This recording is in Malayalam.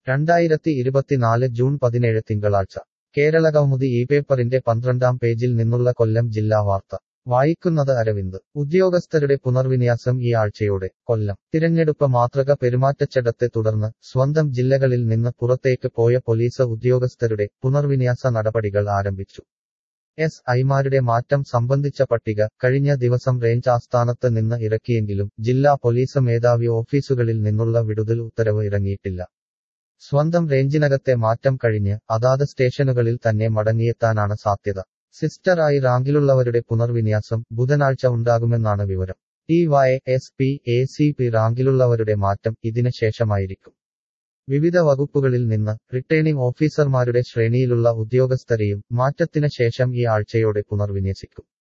രണ്ടായിരത്തി ഇരുപത്തിനാല് ജൂൺ പതിനേഴ് തിങ്കളാഴ്ച കേരളകൗമുദി ഈ പേപ്പറിന്റെ പന്ത്രണ്ടാം പേജിൽ നിന്നുള്ള കൊല്ലം ജില്ലാ വാർത്ത വായിക്കുന്നത് അരവിന്ദ് ഉദ്യോഗസ്ഥരുടെ പുനർവിന്യാസം ഈ ആഴ്ചയോടെ കൊല്ലം തിരഞ്ഞെടുപ്പ് മാതൃക പെരുമാറ്റച്ചട്ടത്തെ തുടർന്ന് സ്വന്തം ജില്ലകളിൽ നിന്ന് പുറത്തേക്ക് പോയ പോലീസ് ഉദ്യോഗസ്ഥരുടെ പുനർവിന്യാസ നടപടികൾ ആരംഭിച്ചു എസ് ഐമാരുടെ മാറ്റം സംബന്ധിച്ച പട്ടിക കഴിഞ്ഞ ദിവസം റേഞ്ച് ആസ്ഥാനത്ത് നിന്ന് ഇറക്കിയെങ്കിലും ജില്ലാ പോലീസ് മേധാവി ഓഫീസുകളിൽ നിന്നുള്ള വിടുതൽ ഉത്തരവ് ഇറങ്ങിയിട്ടില്ല സ്വന്തം റേഞ്ചിനകത്തെ മാറ്റം കഴിഞ്ഞ് അതാത് സ്റ്റേഷനുകളിൽ തന്നെ മടങ്ങിയെത്താനാണ് സാധ്യത സിസ്റ്ററായി റാങ്കിലുള്ളവരുടെ പുനർവിന്യാസം ബുധനാഴ്ച ഉണ്ടാകുമെന്നാണ് വിവരം T Y S P A C P റാങ്കിലുള്ളവരുടെ മാറ്റം ഇതിന് ശേഷമായിരിക്കും വിവിധ വകുപ്പുകളിൽ നിന്ന് റിട്ടേണിംഗ് ഓഫീസർമാരുടെ ശ്രേണിയിലുള്ള ഉദ്യോഗസ്ഥരെയും മാറ്റത്തിന് ശേഷം ഈ ആഴ്ചയോടെ പുനർവിന്യസിക്കും